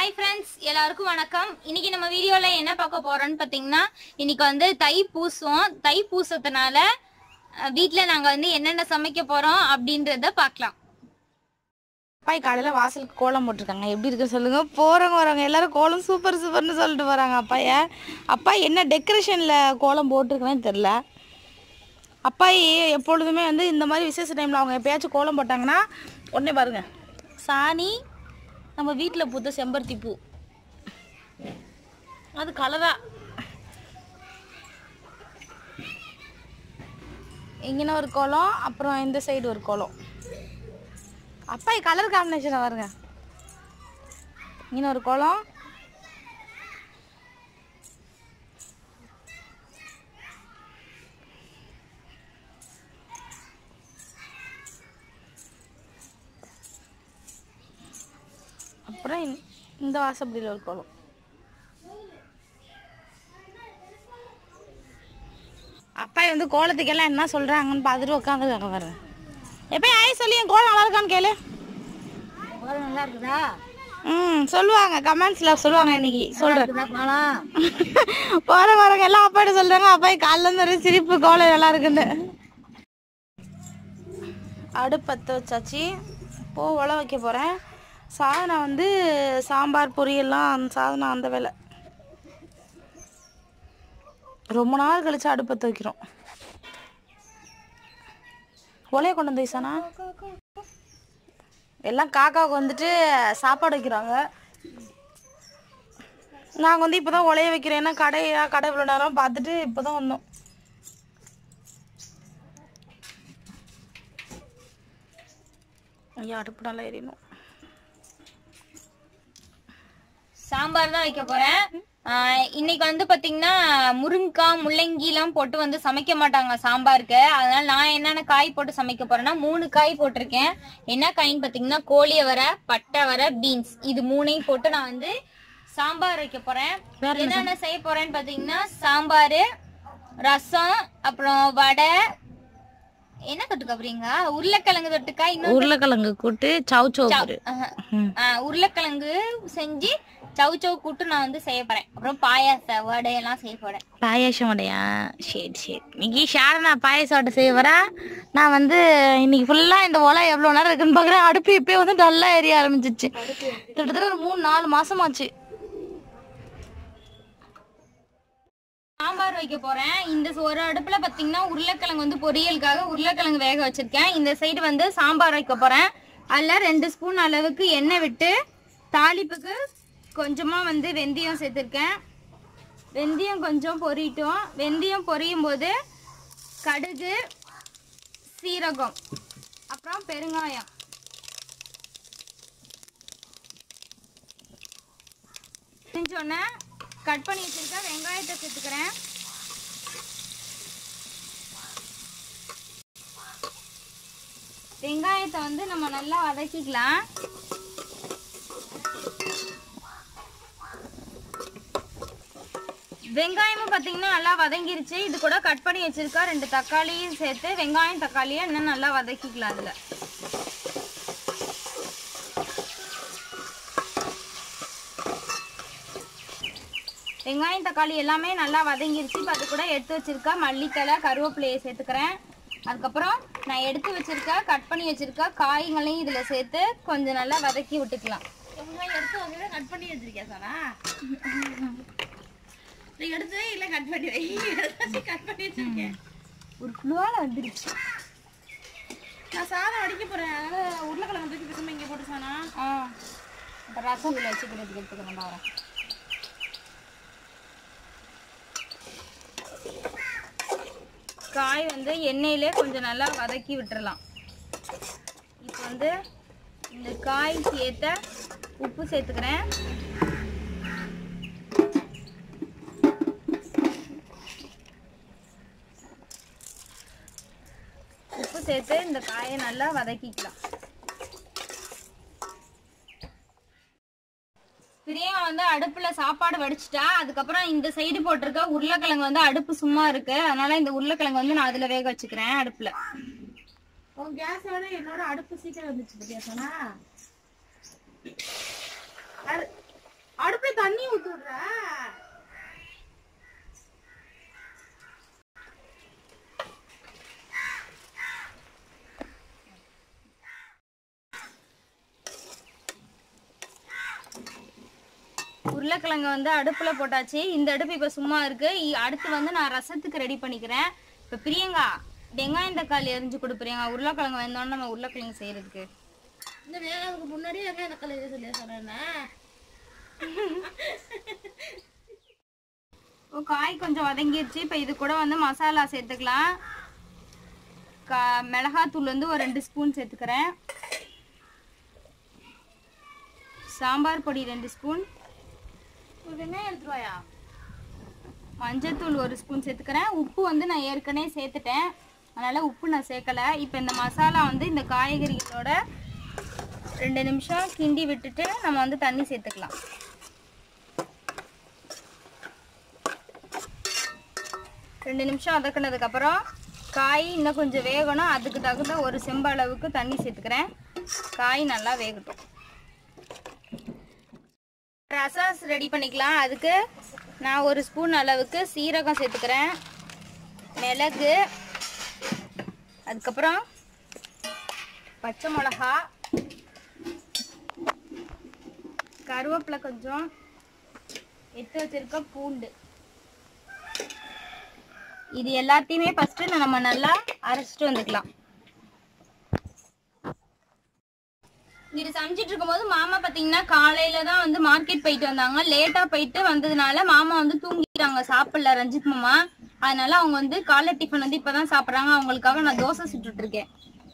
Hi friends எல்லாருக்கும் வணக்கம் இன்னைக்கு நம்ம வீடியோல என்ன பார்க்க போறோம்னு பாத்தீங்கன்னா இன்னைக்கு வந்து தை பூசம் தை பூசத்தினால அஹ், வீட்ல நாங்க வந்து என்னென்ன சமைக்க போறோம் அப்படின்றத பார்க்கலாம் அப்பாய் காலையில வாசலுக்கு கோலம் போட்டிருக்காங்க எப்படி இருக்கு சொல்லுங்க போறவங்க வரவங்க எல்லாரும் கோலம் சூப்பர் சூப்பர்னு சொல்லிட்டு வராங்க அப்பாய அப்பா என்ன டெக்கரேஷன்ல கோலம் போட்டிருக்கேன்னு தெரில அப்பாய் எப்பொழுதுமே வந்து இந்த மாதிரி விசேஷ டைம்ல அவங்க எப்பயாச்சும் கோலம் போட்டாங்கன்னா உடனே பாருங்க சாணி நம்ம வீட்டில் பூத்த செம்பருத்தி பூ அது கலரா இங்கன ஒரு கோலம் அப்புறம் இந்த சைடு ஒரு கோலம் அப்பா கலர் காம்பினேஷன் பாருங்க இங்கே ஒரு கோலம் அப்புறம் இந்த- இந்த வாசப்படியில் ஒரு கோலம் அப்பா வந்து கோலத்துக்கெல்லாம் என்ன சொல்றாங்கன்னு பார்த்துட்டு உட்காந்துருக்காங்க பாருங்க எப்போ ஆய் சொல்லி என் கோலம் நல்லா இருக்கான்னு கேளு நல்லா இருக்குதா ம் சொல்லுவாங்க கமெண்ட்ஸ்ல சொல்லுவாங்க இன்னைக்கு சொல்றேன் போற வரவங்க எல்லாம் அப்பாட்ட சொல்றாங்க அப்பாய் காலைல இருந்து ஒரு சிரிப்பு கோலம் நல்லா இருக்குன்னு அடுப்பத்த வச்சாச்சு போ உல வைக்க போறேன் சாதனம் வந்து சாம்பார் பொரியல்லாம் சாதனம் அந்த வேலை ரொம்ப நாள் கழிச்சு அடுப்பத்த வைக்கிறோம் ஒலைய கொண்டு வந்து வைசானா எல்லாம் காக்காவுக்கு வந்துட்டு சாப்பாடு வைக்கிறாங்க நாங்கள் வந்து இப்போ தான் உலைய வைக்கிறேன் ஏன்னா கடையா கடை இவ்வளோ நேரம் பார்த்துட்டு இப்போ தான் வந்தோம் ஐயா அடுப்பு நல்லா எரியணும் சாம்பார் தான் வைக்க போறேன் ஆஹ், இன்னைக்கு வந்து பாத்தீங்கன்னா முருங்கைக்காய் முள்ளங்கி எல்லாம் போட்டு வந்து சமைக்க மாட்டாங்க சாம்பாருக்கு அதனால நான் என்னென்ன காய் போட்டு சமைக்க போறேன்னா மூணு காய் போட்டிருக்கேன் என்ன காய்ன்னு பாத்தீங்கன்னா கோழியவரை பட்டை வரை பீன்ஸ் இது மூணையும் போட்டு நான் வந்து சாம்பார் வைக்க போறேன் என்னென்ன செய்ய போறேன்னு பாத்தீங்கன்னா சாம்பார் ரசம் அப்புறம் வடை என்ன தொட்டுக்க போறீங்க உருளைக்கிழங்கு தொட்டுக்கா இன்னும் உருளைக்கிழங்கு கூட்டு சவு சவு ஆஹா. ஆ, உருளைக்கிழங்கு செஞ்சு சவு சவு கூட்டு நான் வந்து செய்ய போறேன் அப்புறம் பாயாச வடையெல்லாம் செய்ய போறேன் பாயாசம் வடையா சரி சரி இன்னைக்கு ஷாரனா பாயாசம் வடை செய்ய வரா நான் வந்து இன்னைக்கு ஃபுல்லாக இந்த ஒலை எவ்வளோ நேரம் இருக்குன்னு பார்க்குறேன் அடுப்பு இப்போயே வந்து நல்லா எரிய ஆரம்பிச்சிச்சு கிட்டத்தட்ட ஒரு மூணு நாலு மாசமாச்சு சாம்பார் வைக்க போறேன் இந்த ச- ஒரு அடுப்புல பாத்தீங்கன்னா உருளைக்கிழங்கு வந்து பொரியலுக்காக உருளைக்கிழங்கு வேக வச்சிருக்கேன் இந்த சைடு வந்து சாம்பார் வைக்க போறேன் அதுல ரெண்டு ஸ்பூன் அளவுக்கு எண்ணெய் விட்டு தாளிப்புக்கு கொஞ்சமா வந்து வெந்தயம் சேர்த்துருக்கேன் வெந்தயம் கொஞ்சம் பொரியட்டும் வெந்தயம் பொரியும் போது கடுகு சீரகம் அப்புறம் பெருங்காயம் செஞ்சோன்னே கட் பண்ணி வச்சிருக்க வெங்காயத்தை சேர்த்துக்கிறேன் வெங்காயத்தை வந்து நம்ம நல்லா வதக்கிக்கலாம் வெங்காயமும் பார்த்தீங்கன்னா நல்லா வதங்கிருச்சு இது கூட கட் பண்ணி வச்சிருக்கா ரெண்டு தக்காளியும் சேர்த்து வெங்காயம் தக்காளியை இன்னும் நல்லா வதக்கிக்கலாம் அதில் வெங்காயம் தக்காளி எல்லாமே நல்லா வதங்கிருச்சு இப்போ அது கூட எடுத்து வச்சிருக்க மல்லித்தலை கருவேப்பிலையை சேர்த்துக்கிறேன் அதுக்கப்புறம் நான் எடுத்து வச்சிருக்க கட் பண்ணி வச்சிருக்க காய்களையும் இதில் சேர்த்து கொஞ்சம் நல்லா வதக்கி விட்டுக்கலாம் எடுத்து வந்து கட் பண்ணி வச்சிருக்கியா சாரா நீ எடுத்து இல்லை கட் பண்ணி வை கட் பண்ணி வச்சிருக்கேன் ஒரு குழுவால் வந்துருச்சு நான் சாதம் அடிக்க போறேன் அதனால உருளைக்கிழங்கு தூக்கி பேசாம இங்கே போட்டு சானா ஆ இப்போ ரசம் இதில் வச்சுக்கிறதுக்கு எடுத்துக்கிறேன் நான் வரேன் காய் வந்து எண்ணெயிலே கொஞ்சம் நல்லா வதக்கி விட்டுறலாம் இப்போ வந்து இந்த காய்க்கு ஏற்ற உப்பு சேர்த்துக்கிறேன் உப்பு சேர்த்து இந்த காயை நல்லா வதக்கிக்கலாம் பிரியா வந்து அடுப்புல சாப்பாடு வடிச்சிட்டா அதுக்கப்புறம் இந்த சைடு போட்டிருக்க உருளைக்கிழங்கு வந்து அடுப்பு சும்மா இருக்கு அதனால இந்த உருளைக்கிழங்கு வந்து நான் அதுல வேக வச்சுக்கிறேன் அடுப்புல உன் கேஸோட என்னோட அடுப்பு சீக்கிரம் வந்துச்சு பத்தியா சொன்னா உருளைக்கிழங்கு வந்து அடுப்புல போட்டாச்சு இந்த அடுப்பு இப்ப சும்மா இருக்கு இ- அடுத்து வந்து நான் ரசத்துக்கு ரெடி பண்ணிக்கிறேன் இப்ப பிரியங்கா வெங்காயம் தக்காளி எரிஞ்சு கொடு பிரியங்கா உருளைக்கிழங்கு வேந்தோன்னு நம்ம உருளைக்கிழங்கு செய்யறதுக்கு இந்த வேகிறதுக்கு முன்னாடி வெங்காயம் தக்காளி இது சொல்லி சொன்னேன்னா இப்போ காய் கொஞ்சம் வதங்கிடுச்சு இப்போ இது கூட வந்து மசாலா சேர்த்துக்கலாம் கா மிளகாத்தூள் வந்து ஒரு ரெண்டு ஸ்பூன் சேர்த்துக்கிறேன் சாம்பார் பொடி ரெண்டு ஸ்பூன் ஒரு வெங்காயம் எடுத்துருவாயா மஞ்சத்தூள் ஒரு ஸ்பூன் சேர்த்துக்கிறேன் உப்பு வந்து நான் ஏற்கனவே சேர்த்துட்டேன் அதனால் உப்பு நான் சேர்க்கலை இப்போ இந்த மசாலா வந்து இந்த காய்கறிகளோட ரெண்டு நிமிஷம் கிண்டி விட்டுட்டு நம்ம வந்து தண்ணி சேர்த்துக்கலாம் ரெண்டு நிமிஷம் வதக்குனதுக்கப்புறம் காய் இன்னும் கொஞ்சம் வேகணும் அதுக்கு தகுந்த ஒரு செம்பு அளவுக்கு தண்ணி சேர்த்துக்கிறேன் காய் நல்லா வேகட்டும் ரசம் ரெடி பண்ணிக்கலாம் அதுக்கு நான் ஒரு ஸ்பூன் அளவுக்கு சீரகம் சேர்த்துக்கிறேன் மிளகு அதுக்கப்புறம் பச்சை மிளகா கருவேப்பிலை கொஞ்சம் எடுத்து வச்சிருக்க பூண்டு இது எல்லாத்தையுமே ஃபர்ஸ்ட் நம்ம நல்லா அரைச்சிட்டு வந்துக்கலாம் இது சமைச்சிட்டு இருக்கும்போது மாமா பாத்தீங்கன்னா காலையில தான் வந்து மார்க்கெட் போயிட்டு வந்தாங்க லேட்டா போயிட்டு வந்ததுனால மாமா வந்து தூங்கிட்டாங்க சாப்பிடல ரஞ்சித் மாமா அதனால அவங்க வந்து காலை டிஃபன் வந்து இப்பதான் சாப்பிடுறாங்க அவங்களுக்காக நான் தோசை சுட்டுட்டு இருக்கேன்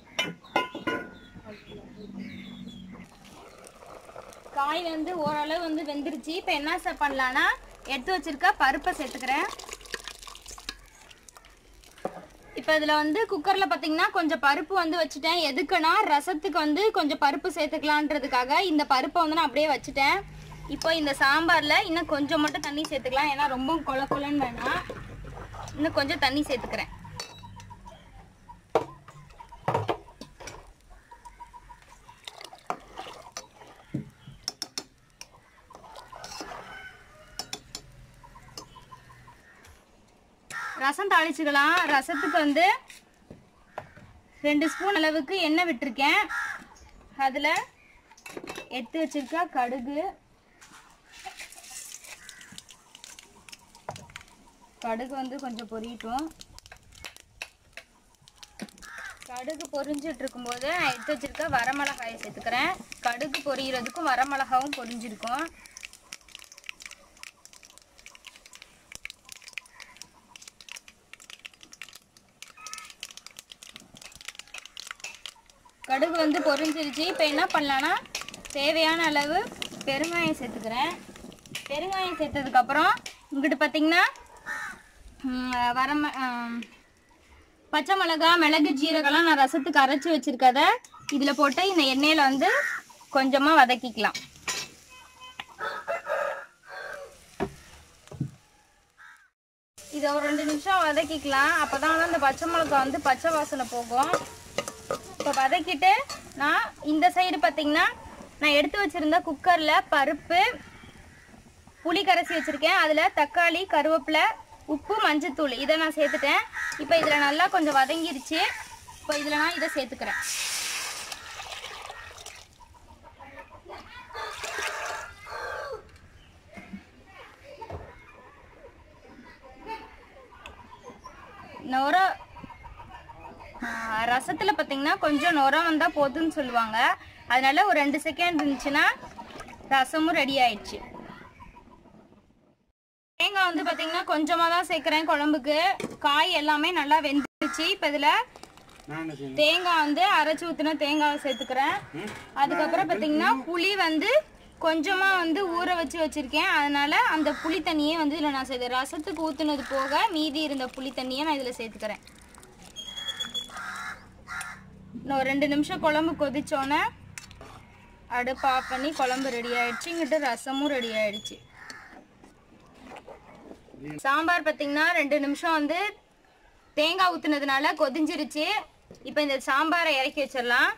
காய் வந்து ஓரளவு வந்து வெந்துருச்சு இப்போ என்ன சார் பண்ணலான்னா எடுத்து வச்சிருக்க பருப்பை சேர்த்துக்கிறேன் இப்போ இதில் வந்து குக்கரில் பார்த்தீங்கன்னா கொஞ்சம் பருப்பு வந்து வச்சுட்டேன் எதுக்குன்னா ரசத்துக்கு வந்து கொஞ்சம் பருப்பு சேர்த்துக்கலான்றதுக்காக இந்த பருப்பை வந்து நான் அப்படியே வச்சுட்டேன் இப்போ இந்த சாம்பாரில் இன்னும் கொஞ்சம் மட்டும் தண்ணி சேர்த்துக்கலாம் ஏன்னா ரொம்ப கொல கொலன்னு வேணாம் இன்னும் கொஞ்சம் தண்ணி சேர்த்துக்கிறேன் ரசம் தாளிச்சுக்கலாம் ரசத்துக்கு வந்து ரெண்டு ஸ்பூன் அளவுக்கு எண்ணெய் விட்டுருக்கேன் அதில் எடுத்து வச்சிருக்க கடுகு கடுகு வந்து கொஞ்சம் பொரியட்டும் கடுகு பொரிஞ்சிட்டு இருக்கும்போது நான் எடுத்து வச்சிருக்க வரமிளகாயை சேர்த்துக்கிறேன் கடுகு பொரியறதுக்கும் வரமிளகாவும் பொரிஞ்சிருக்கும் கடுகு வந்து பொரிஞ்சிருச்சு இப்போ என்ன பண்ணலான்னா தேவையான அளவு பெருங்காயம் சேர்த்துக்கிறேன் பெருங்காயம் சேர்த்ததுக்கப்புறம் இங்கிட்டு பார்த்தீங்கன்னா வர பச்சை மிளகா மிளகு ஜீரகம்லாம் நான் ரசத்துக்கு அரைச்சி வச்சிருக்கத இதில் போட்டு இந்த எண்ணெயில் வந்து கொஞ்சமாக வதக்கிக்கலாம் இதை ஒரு ரெண்டு நிமிஷம் வதக்கிக்கலாம் அப்போ தான் வந்து அந்த பச்சை மிளகா வந்து பச்சை வாசனை போகும் இப்போ வதக்கிட்டு நான் இந்த சைடு பார்த்தீங்கன்னா நான் எடுத்து வச்சிருந்த குக்கரில் பருப்பு புளி கரைச்சி வச்சுருக்கேன் அதில் தக்காளி கருவேப்பிலை உப்பு மஞ்சத்தூள் இதை நான் சேர்த்துட்டேன் இப்போ இதில் நல்லா கொஞ்சம் வதங்கிருச்சு இப்போ இதில் நான் இதை சேர்த்துக்கிறேன் நொர ஆஹ் ரசத்துல பாத்தீங்கன்னா கொஞ்சம் நுரம் வந்தா போதும்னு சொல்லுவாங்க அதனால ஒரு ரெண்டு செகண்ட் இருந்துச்சுன்னா ரசமும் ரெடி ஆயிடுச்சு தேங்காய் வந்து பாத்தீங்கன்னா கொஞ்சமா தான் சேர்க்கிறேன் குழம்புக்கு காய் எல்லாமே நல்லா வெந்துருச்சு இப்ப இதுல தேங்காய் வந்து அரைச்சு ஊத்துன தேங்காவை சேர்த்துக்கிறேன் அதுக்கப்புறம் பாத்தீங்கன்னா புளி வந்து கொஞ்சமா வந்து ஊற வச்சு வச்சிருக்கேன் அதனால அந்த புளி தண்ணியே வந்து இதுல நான் சேர்த்து ரசத்துக்கு ஊத்துனது போக மீதி இருந்த புளி தண்ணியை நான் இதுல சேர்த்துக்கிறேன் இன்னும் ரெண்டு நிமிஷம் குழம்பு கொதிச்சோன்னே அடுப்பு ஆஃப் பண்ணி குழம்பு ரெடி ஆயிடுச்சு இங்கிட்டு ரசமும் ரெடி ஆயிடுச்சு சாம்பார் பார்த்தீங்கன்னா ரெண்டு நிமிஷம் வந்து தேங்காய் ஊத்துனதுனால கொதிஞ்சிருச்சு இப்போ இந்த சாம்பாரை இறக்கி வச்சிடலாம்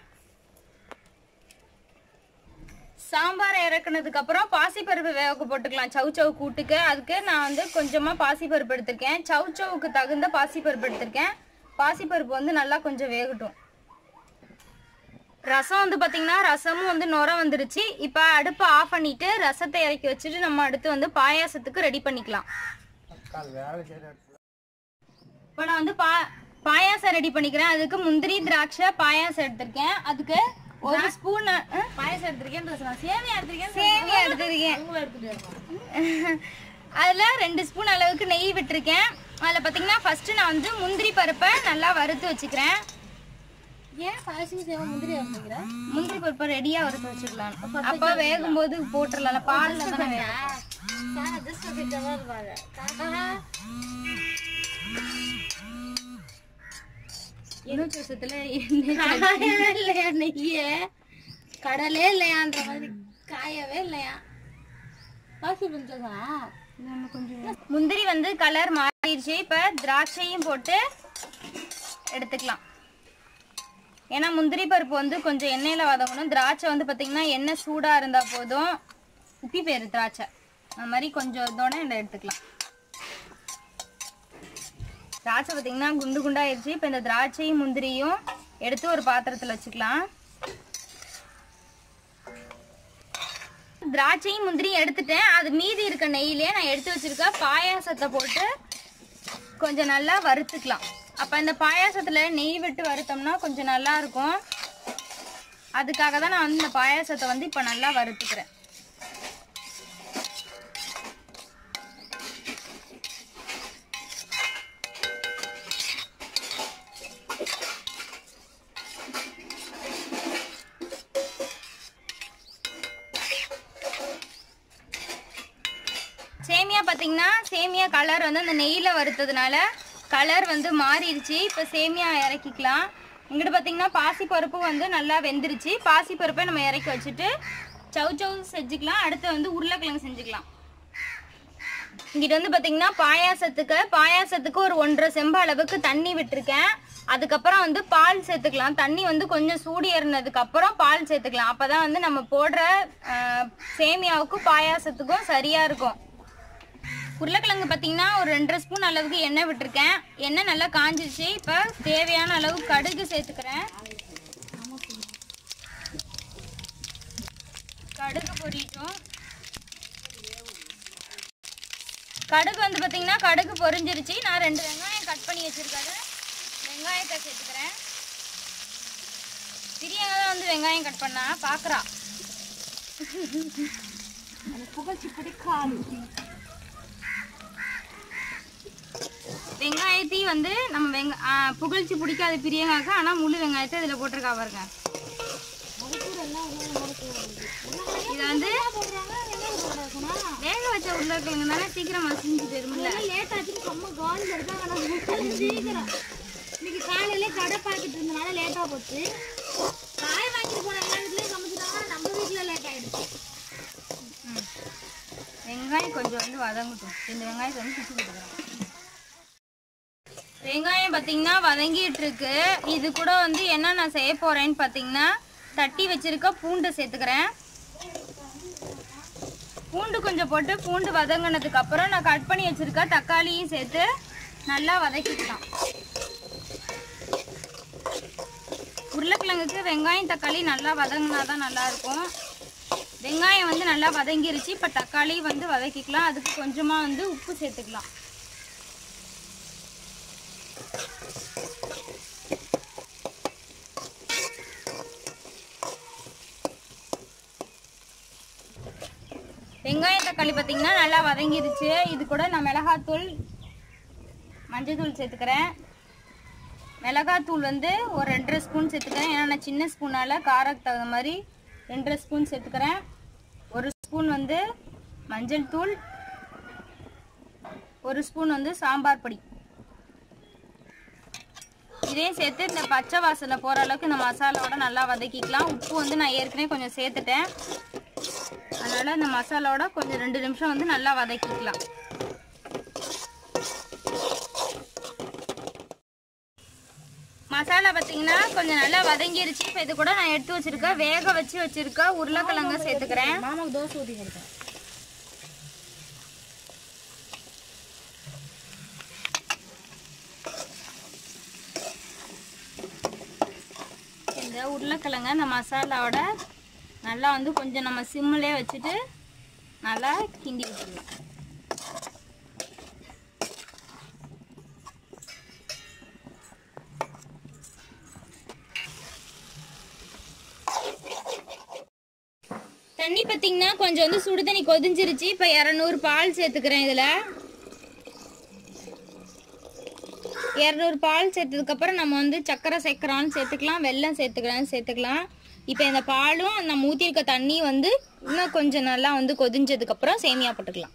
சாம்பாரை இறக்குனதுக்கு அப்புறம் பாசிப்பருப்பு வேக போட்டுக்கலாம் சவு சவு கூட்டுக்கு அதுக்கு நான் வந்து கொஞ்சமா பாசிப்பருப்பு எடுத்திருக்கேன் சவு சவுக்கு தகுந்த பாசிப்பருப்பு எடுத்திருக்கேன் பாசிப்பருப்பு வந்து நல்லா கொஞ்சம் வேகட்டும் ரசம் வந்து பாத்தீங்கன்னா ரசமும் வந்து நுர வந்துருச்சு இப்போ அடுப்பை ஆஃப் பண்ணிட்டு ரசத்தை இறக்கி வச்சுட்டு நம்ம அடுத்து வந்து பாயாசத்துக்கு ரெடி பண்ணிக்கலாம் இப்போ நான் வந்து பா பாயாசம் ரெடி பண்ணிக்கிறேன் அதுக்கு முந்திரி திராட்சை பாயாசம் எடுத்திருக்கேன் அதுக்கு ஒரு ஸ்பூன் பாயசம் எடுத்திருக்கேன் சேமியா எடுத்திருக்கேன் சேமியா எடுத்திருக்கேன் அதுல ரெண்டு ஸ்பூன் அளவுக்கு நெய் விட்டுருக்கேன் அதில் பார்த்தீங்கன்னா ஃபர்ஸ்ட் நான் வந்து முந்திரி பருப்பை நல்லா வறுத்து வச்சுக்கிறேன் ஏன் பாயசம் சேவை முந்திரி எடுத்துக்கிறேன் முந்திரி பருப்பை ரெடியா வறுத்து வச்சுக்கலாம் அப்போ வேகும்போது போட்டுடலாம் பால்ல தானே வேகும் சார் அதிர்ஷ்ட கிட்டதான் இருப்பாங்க எண்ணூற்றி வருஷத்துல காயவே இல்லையா நெய்யே கடலே இல்லையான்ற மாதிரி காயவே இல்லையா காசு பஞ்சதா முந்திரி வந்து கலர் மாறிடுச்சு இப்போ திராட்சையும் போட்டு எடுத்துக்கலாம் ஏன்னா முந்திரி பருப்பு வந்து கொஞ்சம் எண்ணெயில் வதங்கணும் திராட்சை வந்து பார்த்தீங்கன்னா எண்ணெய் சூடாக இருந்தால் போதும் உப்பி போயிரு திராட்சை அந்த மாதிரி கொஞ்சம் இதோட இதை எடுத்துக்கலாம் திராட்சை பார்த்தீங்கன்னா குண்டு குண்டாயிருச்சு இப்போ இந்த திராட்சையும் முந்திரியும் எடுத்து ஒரு பாத்திரத்தில் வச்சுக்கலாம் திராட்சையும் முந்திரியும் எடுத்துட்டேன் அது மீதி இருக்க நெய்யிலே நான் எடுத்து வச்சிருக்க பாயாசத்தை போட்டு கொஞ்சம் நல்லா வறுத்துக்கலாம் அப்போ இந்த பாயாசத்தில் நெய் விட்டு வறுத்தோம்னா கொஞ்சம் நல்லா இருக்கும் அதுக்காக தான் நான் வந்து இந்த பாயாசத்தை வந்து இப்போ நல்லா வறுத்துக்கிறேன் சேமியா பார்த்தீங்கன்னா சேமியா கலர் வந்து அந்த நெய்யில் வறுத்ததுனால கலர் வந்து மாறிடுச்சு இப்போ சேமியா இறக்கிக்கலாம் இங்கிட்டு பார்த்தீங்கன்னா பாசிப்பருப்பு வந்து நல்லா வெந்துருச்சு பாசிப்பருப்பை நம்ம இறக்கி வச்சுட்டு சவு சவு செஞ்சுக்கலாம் அடுத்து வந்து உருளைக்கிழங்கு செஞ்சுக்கலாம் இங்கிட்ட வந்து பார்த்தீங்கன்னா பாயாசத்துக்கு பாயாசத்துக்கு ஒரு ஒன்றரை செம்பு அளவுக்கு தண்ணி விட்டுருக்கேன் அதுக்கப்புறம் வந்து பால் சேர்த்துக்கலாம் தண்ணி வந்து கொஞ்சம் சூடு ஏறினதுக்கு அப்புறம் பால் சேர்த்துக்கலாம் அப்பதான் வந்து நம்ம போடுற ஆஹ், சேமியாவுக்கும் பாயாசத்துக்கும் சரியா இருக்கும் உருளைக்கிழங்கு பார்த்தீங்கன்னா ஒரு ரெண்டரை ஸ்பூன் அளவுக்கு எண்ணெய் விட்டுருக்கேன் எண்ணெய் நல்லா காஞ்சிருச்சு இப்போ தேவையான அளவு கடுகு சேர்த்துக்கிறேன் கடுகு பொரியட்டும் கடுகு வந்து பார்த்தீங்கன்னா கடுகு பொரிஞ்சிருச்சு நான் ரெண்டு வெங்காயம் கட் பண்ணி வச்சிருக்கேன் வெங்காயத்தை சேர்த்துக்கிறேன் பிரியாங்க தான் வந்து வெங்காயம் கட் பண்ணா பார்க்குறா புகழ்ச்சி பிடிக்காது வெங்காயத்தையும் வந்து நம்ம வெங்க ஆ, புகழ்ச்சி பிடிக்காத பிரியங்காக்கா ஆனால் முழு வெங்காயத்தை இதில் போட்டிருக்கா பாருங்க இது வந்து வேக வச்ச உருளைக்கிழங்கு தானே சீக்கிரம் மசிஞ்சு போயிருமில்ல லேட் ஆச்சுன்னு செம்ம காலில் இருக்காங்க சீக்கிரம் இன்னைக்கு காலையில கடை பாக்கிட்டு இருந்தனால லேட்டா போச்சு காய வாங்கிட்டு போன எல்லா வீட்லயும் சமைச்சிட்டாங்க நம்ம வீட்டுல லேட் ஆயிடுச்சு வெங்காயம் கொஞ்சம் வந்து வதங்கட்டும் இந்த வெங்காயத்தை வந்து சுற்றி கொடுக்குறோம் வெங்காயம் பார்த்தீங்கன்னா வதங்கிட்டு இருக்கு இது கூட வந்து என்ன நான் செய்ய போறேன்னு பார்த்தீங்கன்னா தட்டி வச்சிருக்க பூண்டு சேர்த்துக்கிறேன் பூண்டு கொஞ்சம் போட்டு பூண்டு வதங்கினதுக்கு அப்புறம் நான் கட் பண்ணி வச்சிருக்க தக்காளியும் சேர்த்து நல்லா வதக்கிக்கலாம் உருளைக்கிழங்குக்கு வெங்காயம் தக்காளி நல்லா வதங்கினா தான் நல்லா இருக்கும் வெங்காயம் வந்து நல்லா வதங்கிருச்சு இப்போ தக்காளி வந்து வதக்கிக்கலாம் அதுக்கு கொஞ்சமாக வந்து உப்பு சேர்த்துக்கலாம் வெங்காயம் தக்காளி பார்த்தீங்கன்னா நல்லா வதங்கிருச்சு இது கூட நான் மிளகாத்தூள் மஞ்சள்தூள் சேர்த்துக்கிறேன் மிளகாத்தூள் வந்து ஒரு ரெண்டரை ஸ்பூன் சேர்த்துக்கிறேன் ஏன்னா நான் சின்ன ஸ்பூனால் காரத்துக்கு தகுந்த மாதிரி ரெண்டரை ஸ்பூன் சேர்த்துக்கிறேன் ஒரு ஸ்பூன் வந்து மஞ்சள் தூள் ஒரு ஸ்பூன் வந்து சாம்பார் பொடி இதையும் சேர்த்து இந்த பச்சை வாசனை போகிற அளவுக்கு இந்த மசாலாவோட நல்லா வதக்கிக்கலாம் உப்பு வந்து நான் ஏற்கனவே கொஞ்சம் சேர்த்துட்டேன் அதனால் இந்த மசாலாவோட கொஞ்சம் ரெண்டு நிமிஷம் வந்து நல்லா வதக்கிக்கலாம் மசாலா பார்த்தீங்கன்னா கொஞ்சம் நல்லா வதங்கிருச்சு இப்போ இது கூட நான் எடுத்து வச்சிருக்க வேக வச்சு வச்சிருக்க உருளைக்கிழங்க சேர்த்துக்கிறேன் மாமாக்கு தோசை ஊற்றி கொடுத்தேன் இந்த உருளைக்கிழங்க அந்த மசாலாவோட நல்லா வந்து கொஞ்சம் நம்ம சிம்மிலே வச்சுட்டு நல்லா கிண்டி விட்டுடலாம் தண்ணி பார்த்தீங்கன்னா கொஞ்சம் வந்து சுடு தண்ணி கொதிஞ்சிருச்சு இப்போ இரநூறு பால் சேர்த்துக்கிறேன் இதில் இரநூறு பால் சேர்த்ததுக்கப்புறம் நம்ம வந்து சக்கரை சேர்க்குறான்னு சேர்த்துக்கலாம் வெல்லம் சேர்த்துக்கிறான்னு சேர்த்துக்கலாம் இப்போ இந்த பாலும் நம்ம ஊற்றிருக்க தண்ணி வந்து இன்னும் கொஞ்சம் நல்லா வந்து கொதிஞ்சதுக்கப்புறம் சேமியா போட்டுக்கலாம்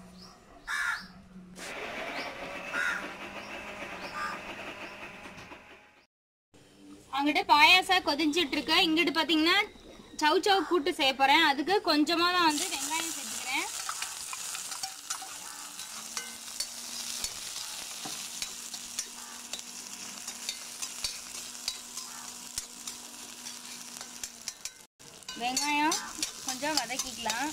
அங்கிட்ட பாயாசம் கொதிஞ்சிட்டு இருக்கு இங்கிட்டு பார்த்தீங்கன்னா சவு சவு கூட்டு செய்ய போகிறேன் அதுக்கு கொஞ்சமாக தான் வந்து வெங்காயம் சேர்த்துக்கிறேன் வெங்காயம் கொஞ்சம் வதக்கிக்கலாம்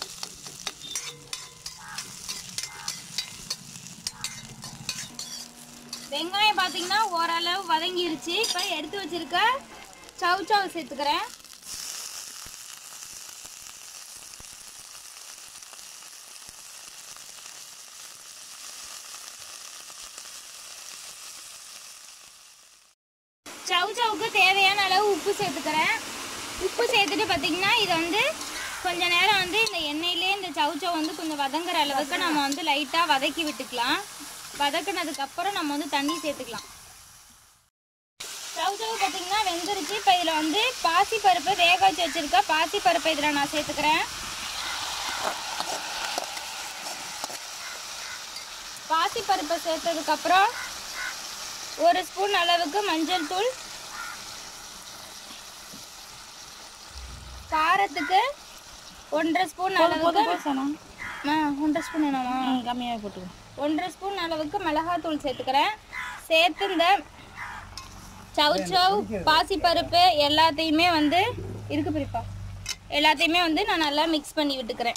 வெங்காயம் பார்த்தீங்கன்னா ஓரளவு வதங்கிருச்சு இப்போ எடுத்து வச்சிருக்க சவு சவு சேர்த்துக்கிறேன் சவு சவுக்கு தேவையான அளவு உப்பு சேர்த்துக்கிறேன் உப்பு சேர்த்துட்டு பார்த்தீங்கன்னா இதை வந்து கொஞ்ச நேரம் வந்து இந்த எண்ணெயிலே இந்த சவு சவு வந்து கொஞ்சம் வதங்குற அளவுக்கு நம்ம வந்து லைட்டாக வதக்கி விட்டுக்கலாம் வதக்குனதுக்கு அப்புறம் நம்ம வந்து தண்ணி சேர்த்துக்கலாம் சவு சவு பார்த்தீங்கன்னா வெந்துருச்சு இப்போ இதில் வந்து பாசி பருப்பு வேக வச்சு வச்சிருக்க பாசி பருப்பை இதில் நான் சேர்த்துக்கிறேன் பாசி பருப்பை சேர்த்ததுக்கப்புறம் ஒரு ஸ்பூன் அளவுக்கு மஞ்சள் தூள் காரத்துக்கு ஒன்றரை ஸ்பூன் அளவுக்கு போசணும் ஆ, ஒன்றரை ஸ்பூன் என்னமா கம்மியாக போட்டுக்கோ ஒன்றரை ஸ்பூன் அளவுக்கு மிளகாத்தூள் சேர்த்துக்கிறேன் சேர்த்து இந்த சவு சவு பாசிப்பருப்பு எல்லாத்தையுமே வந்து இருக்கு பிரிப்பா எல்லாத்தையுமே வந்து நான் நல்லா மிக்ஸ் பண்ணி விட்டுக்கிறேன்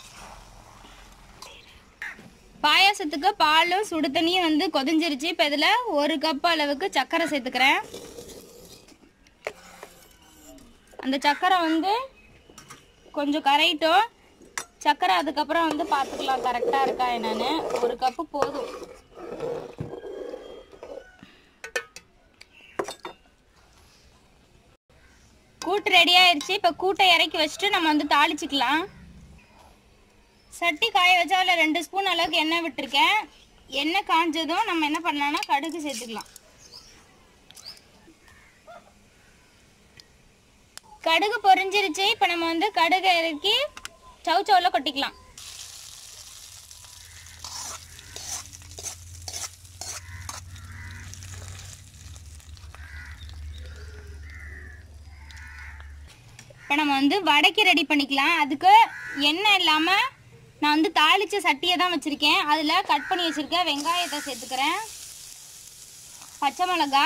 பாயாசத்துக்கு பாலும் சுடு தண்ணியும் வந்து கொதிஞ்சிருச்சு இப்போ இதில் ஒரு கப் அளவுக்கு சர்க்கரை சேர்த்துக்கிறேன் அந்த சர்க்கரை வந்து கொஞ்சம் கரையிட்டும் சர்க்கரை அதுக்கப்புறம் வந்து பார்த்துக்கலாம் கரெக்டாக இருக்கா என்னன்னு ஒரு கப்பு போதும் கூட்டு ரெடி ஆயிடுச்சு இப்போ கூட்டை இறக்கி வச்சுட்டு நம்ம வந்து தாளிச்சுக்கலாம் சட்டி காய வச்சா அதில் ரெண்டு ஸ்பூன் அளவுக்கு எண்ணெய் விட்டுருக்கேன் எண்ணெய் காஞ்சதும் நம்ம என்ன பண்ணலாம்னா கடுகு சேர்த்துக்கலாம் கடுகு பொரிஞ்சிருச்சு இப்போ நம்ம வந்து கடுகு இறக்கி சவு சவுல கொட்டிக்கலாம் இப்போ நம்ம வந்து வடைக்கு ரெடி பண்ணிக்கலாம் அதுக்கு எண்ணெய் இல்லாமல் நான் வந்து தாளிச்ச சட்டியை தான் வச்சுருக்கேன் அதில் கட் பண்ணி வச்சுருக்க வெங்காயத்தை சேர்த்துக்கிறேன் பச்சை மிளகா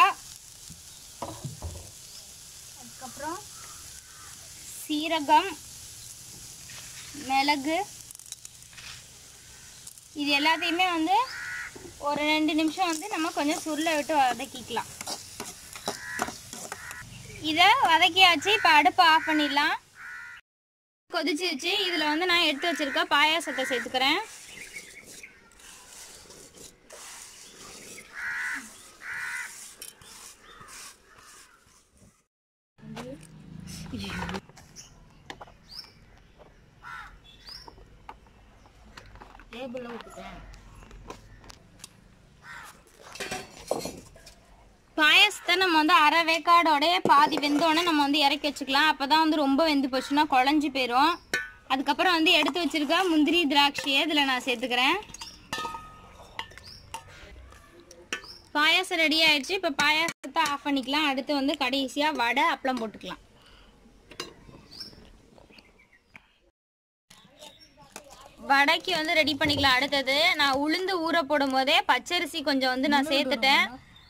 அதுக்கப்புறம் சீரகம் மிளகு இது எல்லாத்தையுமே வந்து ஒரு ரெண்டு நிமிஷம் வந்து நம்ம கொஞ்சம் சுருள விட்டு வதக்கிக்கலாம் இதை வதக்கியாச்சு இப்போ அடுப்பை ஆஃப் பண்ணிடலாம் கொதிச்சிருச்சு இதில் வந்து நான் எடுத்து வச்சிருக்க பாயாசத்தை சேர்த்துக்கிறேன் டேபிளில் விட்டுட்டேன் பாயாசத்தை நம்ம வந்து அரை வேக்காடோடய பாதி வெந்தோடனே நம்ம வந்து இறக்கி வச்சுக்கலாம் அப்போ தான் வந்து ரொம்ப வெந்து போச்சுன்னா குழஞ்சி போயிடும் அதுக்கப்புறம் வந்து எடுத்து வச்சிருக்க முந்திரி திராட்சையை இதில் நான் சேர்த்துக்கிறேன் பாயாசம் ரெடி ஆயிடுச்சு இப்போ பாயாசத்தை ஆஃப் பண்ணிக்கலாம் அடுத்து வந்து கடைசியாக வடை அப்பளம் போட்டுக்கலாம் வடைக்கு வந்து ரெடி பண்ணிக்கலாம் அடுத்தது நான் உளுந்து ஊற போடும் போதே பச்சரிசி கொஞ்சம் வந்து நான் சேர்த்துட்டேன்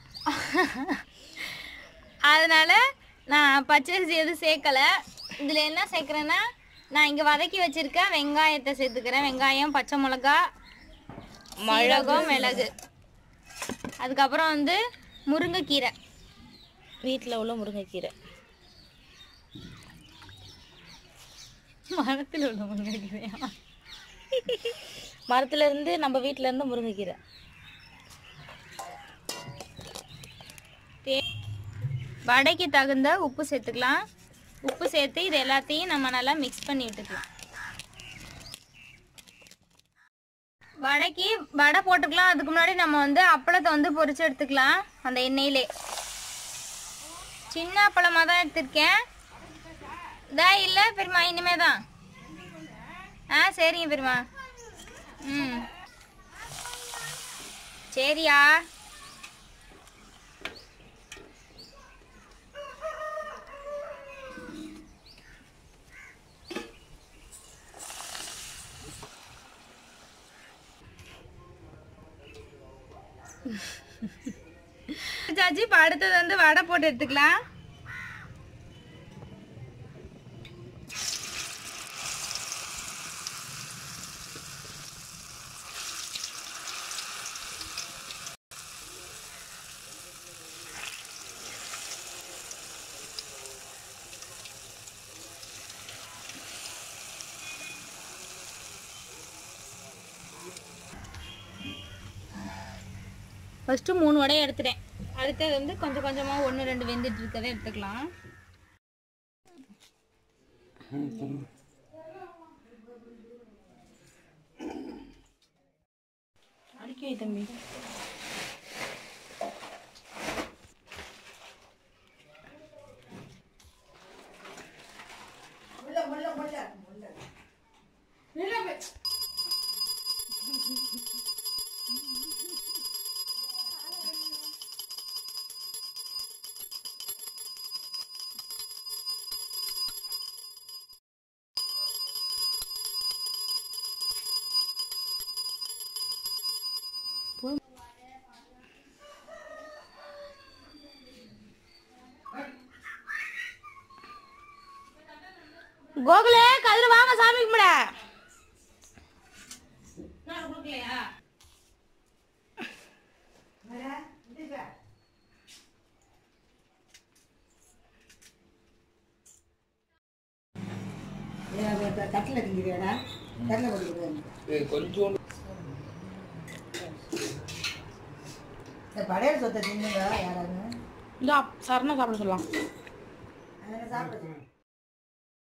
அதனால நான் பச்சரிசி எதுவும் சேர்க்கலை இதில் என்ன சேர்க்குறேன்னா நான் இங்கே வதக்கி வச்சிருக்க வெங்காயத்தை சேர்த்துக்கிறேன் வெங்காயம் பச்சை மிளகா மிளகம் மிளகு அதுக்கப்புறம் வந்து முருங்கைக்கீரை வீட்டில் உள்ள முருங்கைக்கீரை மரத்தில் உள்ள முருங்கைக்கீரையா மரத்துல இருந்து நம்ம வீட்ல இருந்து முருங்கைக்கீரை தே- வடைக்கு தகுந்த உப்பு சேர்த்துக்கலாம் உப்பு சேர்த்து இது எல்லாத்தையும் நம்ம நல்லா மிக்ஸ் பண்ணி விட்டுக்கலாம் வடைக்கு வடை போட்டுக்கலாம் அதுக்கு முன்னாடி நம்ம வந்து அப்பளத்தை வந்து பொரிச்சு எடுத்துக்கலாம் அந்த எண்ணெயிலே சின்ன அப்பளமாக தான் எடுத்திருக்கேன் இதா இல்லை பெரியம்மா இனிமே தான் ஆ சரிங்க பெரியம்மா ம் சரியா சாச்சி இப்போ அடுத்தது வந்து வடை போட்டு எடுத்துக்கலாம் ஃபஸ்ட்டு மூணு வடையை எடுத்துட்டேன் அடுத்தது வந்து கொஞ்சம் கொஞ்சமாக ஒன்று ரெண்டு வெந்துட்டு இருக்கதை எடுத்துக்கலாம் அடிக்க வை தம்பி கோகுலே கதிர வாங்க சாமி கும்பிட தட்டில் திங்கிறாடா தட்டில் கொடுக்குறேன் இந்த படையல் சொத்தை தின்னுங்க யாராவது இந்த சரணா சாப்பிட சொல்லலாம் அதில் சாப்பிடுங்க